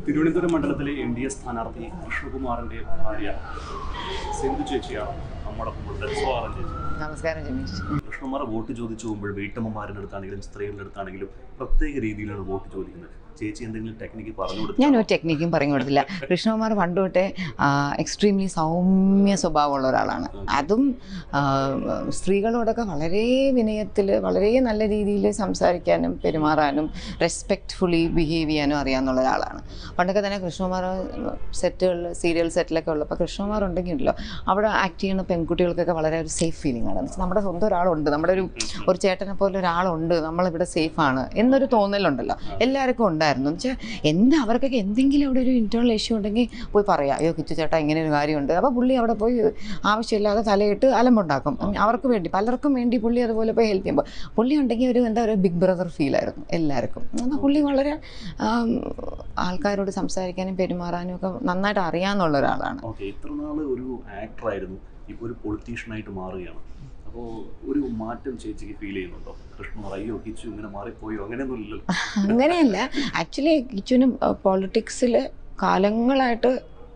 തിരുവനന്തപുരം മണ്ഡലത്തിലെ N D A സ്ഥാനാർത്ഥി കൃഷ്ണകുമാറിന്റെ ഭാര്യ സിന്ധു ചേച്ചിയാണ് നമ്മോടൊപ്പം ഉള്ളത് സ്വാഗതം ചേച്ചി നമസ്കാരം ജമീഷ് കൃഷ്ണകുമാർ വോട്ട് ചോദിച്ചു പോകുമ്പോൾ വീട്ടമ്മമാരുടെ അടുത്താണെങ്കിലും സ്ത്രീകളുടെ അടുത്താണെങ്കിലും പ്രത്യേക രീതിയിലാണ് വോട്ട് ചോദിക്കുന്നത് ചേച്ചി എന്തെങ്കിലും ടെക്നിക്ക് പറഞ്ഞു കൊടുത്തു ഞാൻ ഒരു ടെക്നിക്കും പറഞ്ഞു കൊടുത്തില്ല കൃഷ്ണകുമാർ പണ്ട് തൊട്ടേ എക്സ്ട്രീംലി സൗമ്യ സ്വഭാവമുള്ള ഒരാളാണ് അതും ആ, സ്ത്രീകളോടൊക്കെ വളരെ വിനയത്തിൽ വളരെ നല്ല രീതിയിൽ സംസാരിക്കാനും പെരുമാറാനും റെസ്പെക്റ്റ്ഫുള്ളി ബിഹേവ് ചെയ്യാനും അറിയാവുന്ന ഒരാളാണ് പണ്ടൊക്കെ തന്നെ കൃഷ്ണകുമാർ സെറ്റുകളിൽ സീരിയൽ സെറ്റിലൊക്കെ ഉള്ളപ്പോൾ കൃഷ്ണകുമാർ ഉണ്ടെങ്കിലോ അവിടെ ആക്ട് ചെയ്യുന്ന പെൺകുട്ടികൾക്കൊക്കെ വളരെ ഒരു സേഫ് ഫീലിംഗ് ആണ് എന്ന് വെച്ചാൽ നമ്മുടെ സ്വന്തം ഒരാളുണ്ട് നമ്മുടെ ഒരു ഒരു ചേട്ടനെ പോലെ ഒരാളുണ്ട് നമ്മളിവിടെ സേഫാണ് എന്നൊരു തോന്നലുണ്ടല്ലോ എല്ലാവർക്കും ഉണ്ടായിരുന്നു എന്ന് വെച്ചാൽ എന്താ അവർക്കൊക്കെ എന്തെങ്കിലും അവിടെ ഒരു ഇന്റേണൽ ഇഷ്യൂ ഉണ്ടെങ്കിൽ പോയി പറയാം അയ്യോ കിച്ചു ചേട്ടാ ഇങ്ങനെ ഒരു കാര്യമുണ്ട് അപ്പോൾ പുള്ളി അവിടെ പോയി ആവശ്യമില്ലാതെ തലയിട്ട് അലമ്പുണ്ടാക്കും അവർക്ക് വേണ്ടി പലർക്കും വേണ്ടി പുള്ളി അതുപോലെ പോയി ഹെൽപ്പ് ചെയ്യുമ്പോൾ പുള്ളി ഉണ്ടെങ്കിൽ ഒരു എന്താ ഒരു ബിഗ് ബ്രദർ ഫീലായിരുന്നു എല്ലാവർക്കും എന്നാൽ പുള്ളി വളരെ ആം, ആൾക്കാരോട് സംസാരിക്കാനും പെരുമാറാനും ഒക്കെ നന്നായിട്ട് അറിയാവുന്ന ഒരാളാണ് ഓക്കെ ഇത്ര നാള് ഒരു ആക്ടറായിരുന്നു ഇപ്പോൾ ഒരു പൊളിറ്റീഷ്യനായിട്ട് മാറുകയാണ് അപ്പോൾ ഒരു മാറ്റം ചേച്ചിക്ക് ഫീൽ ചെയ്യുന്നുണ്ടോ കൃഷ്ണകുമാർ അയ്യോ കിച്ചു ഇങ്ങനെ മാറിപ്പോയോ അങ്ങനെയൊന്നും ഇല്ലല്ലോ അങ്ങനെയല്ല ആക്ച്വലി കിച്ചുവിന് പൊളിറ്റിക്സിൽ കാലങ്ങളായിട്ട്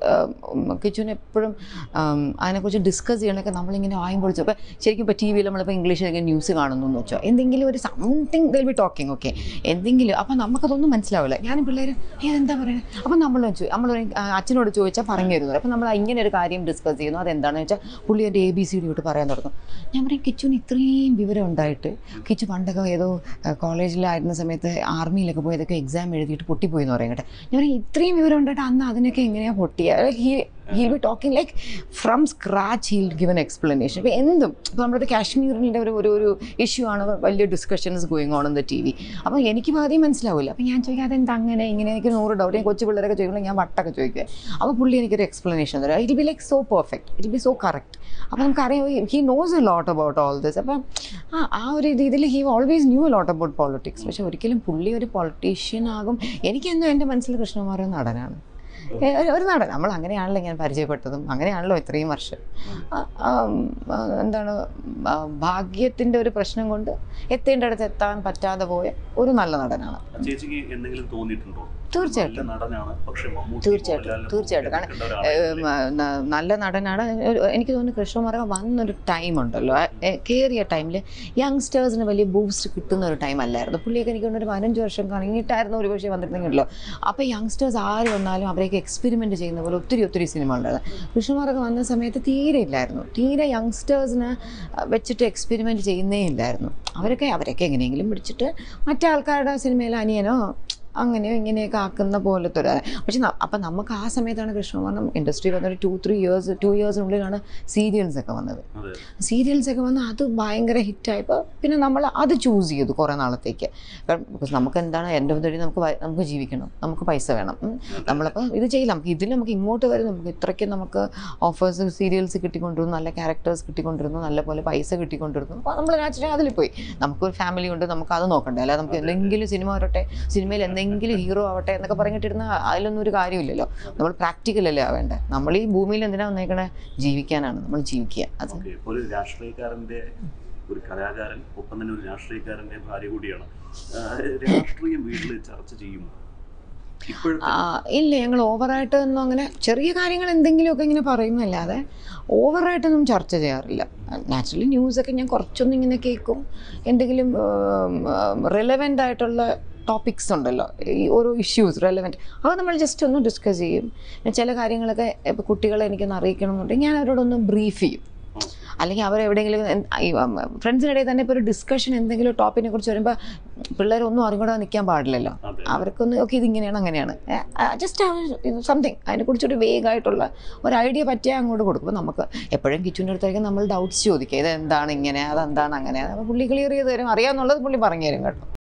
കിച്ചുവിന് എപ്പോഴും അതിനെക്കുറിച്ച് ഡിസ്കസ് ചെയ്യണമൊക്കെ നമ്മളിങ്ങനെ വായും പൊളിച്ചു അപ്പോൾ ശരിക്കും ഇപ്പോൾ ടി വിയിൽ നമ്മളിപ്പോൾ ഇംഗ്ലീഷിലൊക്കെ ന്യൂസ് കാണുന്നു എന്ന് വെച്ചോ എന്തെങ്കിലും ഒരു something they'll be talking okay എന്തെങ്കിലും അപ്പോൾ നമുക്കതൊന്നും മനസ്സിലാവില്ല ഞാനും പിള്ളേർ ഏതെന്താ പറയുന്നത് അപ്പം നമ്മൾ വെച്ചു നമ്മൾ അച്ഛനോട് ചോദിച്ചാൽ പറഞ്ഞു തരുന്നത് അപ്പോൾ നമ്മൾ ഇങ്ങനെ ഒരു കാര്യം ഡിസ്കസ് ചെയ്യുന്നു അതെന്താണെന്ന് വെച്ചാൽ പുള്ളി എൻ്റെ എ ബി സി ഡി തൊട്ട് പറയാൻ തുടങ്ങും ഞാൻ പറയും കിച്ചുവിന് ഇത്രയും വിവരം ഉണ്ടായിട്ട് കിച്ചു പണ്ടൊക്കെ ഏതോ കോളേജിലായിരുന്ന സമയത്ത് ആർമിയിലൊക്കെ പോയതൊക്കെ എക്സാം എഴുതിയിട്ട് പൊട്ടിപ്പോയി എന്ന് പറയും കേട്ടോ ഞാൻ പറയും ഇത്രയും വിവരം ഉണ്ടായിട്ട് അന്ന് അതിനൊക്കെ എങ്ങനെയാണ് പൊട്ടിയ he he'll be talking like from scratch he'll given explanation ഇപ്പോൾ എന്തും ഇപ്പോൾ നമ്മുടെ കാശ്മീരിൻ്റെ ഒരു ഒരു ഒരു ഇഷ്യൂ ആണ് വലിയ discussions going on in the T V അപ്പോൾ എനിക്ക് ആദ്യം മനസ്സിലാവില്ല അപ്പോൾ ഞാൻ ചോദിക്കാം അതെന്താ അങ്ങനെ ഇങ്ങനെ എനിക്ക് നൂറ് ഡൗട്ട് ഞാൻ കൊച്ചു പിള്ളേരൊക്കെ ചോദിക്കുമ്പോൾ ഞാൻ വട്ടൊക്കെ ചോദിക്കുക അപ്പോൾ പുള്ളി എനിക്കൊരു എക്സ്പ്ലനേഷൻ തരാം it be like so perfect it be so correct അപ്പോൾ നമുക്കറിയാം he knows a lot about all this അപ്പം ആ ആ ഒരു രീതിയിൽ he always knew a lot about politics പക്ഷെ ഒരിക്കലും പുള്ളി ഒരു പൊളിറ്റീഷ്യൻ ആകും എനിക്കെന്തോ എൻ്റെ മനസ്സിൽ കൃഷ്ണകുമാർ ഒരു നടനാണ് ഏ, ഒരു- ഒരു നടൻ നമ്മൾ അങ്ങനെയാണല്ലോ ഞാൻ പരിചയപ്പെട്ടതും അങ്ങനെയാണല്ലോ ഇത്രയും വർഷം ആ, ആ, ആ, എന്താണ് ആ, ഭാഗ്യത്തിൻ്റെ ഒരു പ്രശ്നം കൊണ്ട് എത്തേണ്ടടുത്ത് എത്താൻ പറ്റാതെ പോയ ഒരു നല്ല നടനാണ് ചേച്ചിക്ക് എന്തെങ്കിലും തോന്നിയിട്ടുണ്ടോ തീർച്ചയായിട്ടും. നല്ല നടനാണ് പക്ഷെ മമ്മൂട്ടി തീർച്ചയായിട്ടും, മോഹൻലാലിനെ തീർച്ചയായിട്ടും. പോലെ എടുക്കേണ്ട ഒരാളായിരുന്നു. ഏം, ന- നല്ല നടനാണ് ഒരു- എനിക്ക് തോന്നുന്നു കൃഷ്ണകുമാരൊക്കെ വന്നൊരു ടൈം ഉണ്ടല്ലോ കയറിയ ടൈമിൽ യങ്സ്റ്റേഴ്സിന് വലിയ ബൂസ്റ്റ് കിട്ടുന്ന ഒരു ടൈം അല്ലായിരുന്നു പുള്ളിയൊക്കെ എനിക്ക് തോന്നുന്നു ഒരു പതിനഞ്ച് വർഷം കഴിഞ്ഞിട്ടായിരുന്നു ഒരു പക്ഷേ വന്നിരുന്നെങ്കിലോ അപ്പോൾ യങ്സ്റ്റേഴ്സ് ആര് വന്നാലും അവരെയൊക്കെ എക്സ്പെരിമെൻറ്റ് ചെയ്യുന്ന പോലെ ഒത്തിരി ഒത്തിരി സിനിമ ഉണ്ടായിരുന്നു കൃഷ്ണകുമാരൊക്കെ വന്ന സമയത്ത് തീരെ ഇല്ലായിരുന്നു തീരെ യങ്സ്റ്റേഴ്സിനെ വെച്ചിട്ട് എക്സ്പെരിമെൻറ്റ് ചെയ്യുന്നേ ഇല്ലായിരുന്നു അവരൊക്കെ അവരൊക്കെ എങ്ങനെയെങ്കിലും പിടിച്ചിട്ട് മറ്റാൾക്കാരുടെ സിനിമയിൽ അനിയനോ അങ്ങനെയോ ഇങ്ങനെയൊക്കെ ആക്കുന്ന പോലത്തെ ഒരു പക്ഷെ ന- അപ്പം നമുക്ക് ആ സമയത്താണ് കൃഷ്ണകുമാരൻ ഇൻഡസ്ട്രി വന്നൊരു ടു ത്രീ ഇയേഴ്സ് ടു ഇയേഴ്സിനുള്ളിലാണ് സീരിയൽസ് ഒക്കെ വന്നത് അതെ സീരിയൽസ് ഒക്കെ വന്ന് അത് ഭയങ്കര ഹിറ്റായപ്പോൾ പിന്നെ നമ്മൾ അത് ചൂസ് ചെയ്തു കുറേ നാളത്തേക്ക് കാരണം because നമുക്ക് എന്താണ് എൻ്റെ മുതൽ നമുക്ക് വ- നമുക്ക് ജീവിക്കണം നമുക്ക് പൈസ വേണം ഉം. നമ്മളപ്പോൾ ഇത് ചെയ്യില്ല നമുക്ക് ഇതിൽ നമുക്ക് ഇങ്ങോട്ട് വരും നമുക്ക് ഇത്രയ്ക്ക് നമുക്ക് ഓഫേഴ്സ് സീരിയൽസ് കിട്ടിക്കൊണ്ടിരുന്നു നല്ല ക്യാരക്ടേഴ്സ് കിട്ടിക്കൊണ്ടിരുന്നു നല്ല പോലെ പൈസ കിട്ടിക്കൊണ്ടിരുന്നു അപ്പോൾ നമ്മൾ നാച്ചുറലി അതിൽ പോയി നമുക്കൊരു ഫാമിലി ഉണ്ട് നമുക്ക് അത് നോക്കണ്ടേ അല്ലാതെ നമുക്ക് എന്തെങ്കിലും സിനിമ വരട്ടെ സിനിമയിൽ എന്തെങ്കിലും ഹീറോ ആവട്ടെ എന്നൊക്കെ പറഞ്ഞിട്ടിരുന്ന അതിലൊന്നും ഒരു കാര്യമില്ലല്ലോ നമ്മൾ പ്രാക്ടിക്കൽ അല്ലേ ആവേണ്ടേ നമ്മൾ ഈ ഭൂമിയിൽ എന്തിനാ വന്നേക്കണേ ജീവിക്കാനാണ് നമ്മൾ ജീവിക്കുക അത് ഓക്കെ ഒരു രാഷ്ട്രീയക്കാരന്റെ ഒരു കലാകാരൻ ഒപ്പം തന്നെ ഒരു രാഷ്ട്രീയക്കാരന്റെ ഭാര്യ കൂടിയാണ് ആ, രാഷ്ട്രീയം വീട്ടിൽ ചർച്ച ചെയ്യുമോ ഇപ്പോഴത്തെ ആ, ഇല്ല ഞങ്ങൾ ഓവറായിട്ട് ഒന്നും അങ്ങനെ ചെറിയ കാര്യങ്ങൾ എന്തെങ്കിലുമൊക്കെ ഇങ്ങനെ പറയുന്നല്ലാതെ ഓവറായിട്ടൊന്നും ചർച്ച ചെയ്യാറില്ല നാച്ചുറലി ന്യൂസൊക്കെ ഞാൻ കുറച്ചൊന്നും ഇങ്ങനെ കേൾക്കും എന്തെങ്കിലും റിലവൻ്റ് ആയിട്ടുള്ള ടോപ്പിക്സ് ഉണ്ടല്ലോ ഈ ഓരോ ഇഷ്യൂസ് റെലവെൻറ്റ് അത് നമ്മൾ ജസ്റ്റ് ഒന്ന് ഡിസ്കസ് ചെയ്യും പിന്നെ ചില കാര്യങ്ങളൊക്കെ ഇപ്പോൾ കുട്ടികളെ എനിക്കൊന്ന് അറിയിക്കണം എന്നുണ്ടെങ്കിൽ ഞാൻ അവരോടൊന്ന് ബ്രീഫ് ചെയ്യും അല്ലെങ്കിൽ അവരെവിടെയെങ്കിലും എന്ത് ഈ ഫ്രണ്ട്സിനിടയിൽ തന്നെ ഇപ്പോൾ ഒരു ഡിസ്കഷൻ എന്തെങ്കിലും ടോപ്പിനെ കുറിച്ച് വരുമ്പോൾ പിള്ളേരൊന്നും അറിഞ്ഞൂടാതെ നിൽക്കാൻ പാടില്ലല്ലോ അതെ അവർക്കൊന്ന് ഓക്കെ ഇതിങ്ങനെയാണ് അങ്ങനെയാണ് ജസ്റ്റ് സംതിങ് അതിനെക്കുറിച്ചൊരു വേഗമായിട്ടുള്ള ഒരു ഐഡിയ പറ്റിയാൽ അങ്ങോട്ട് കൊടുക്കും അപ്പോൾ നമുക്ക് എപ്പോഴും കിച്ചൻ്റെ അടുത്തായിരിക്കും നമ്മൾ ഡൗട്ട്സ് ചോദിക്കുക ഇത് എന്താണ് ഇങ്ങനെ അതെന്താണ് അങ്ങനെ അപ്പോൾ പുള്ളി ക്ലിയർ ചെയ്ത് തരും അറിയാമെന്നുള്ളത് പുള്ളി പറഞ്ഞു തരും കേട്ടോ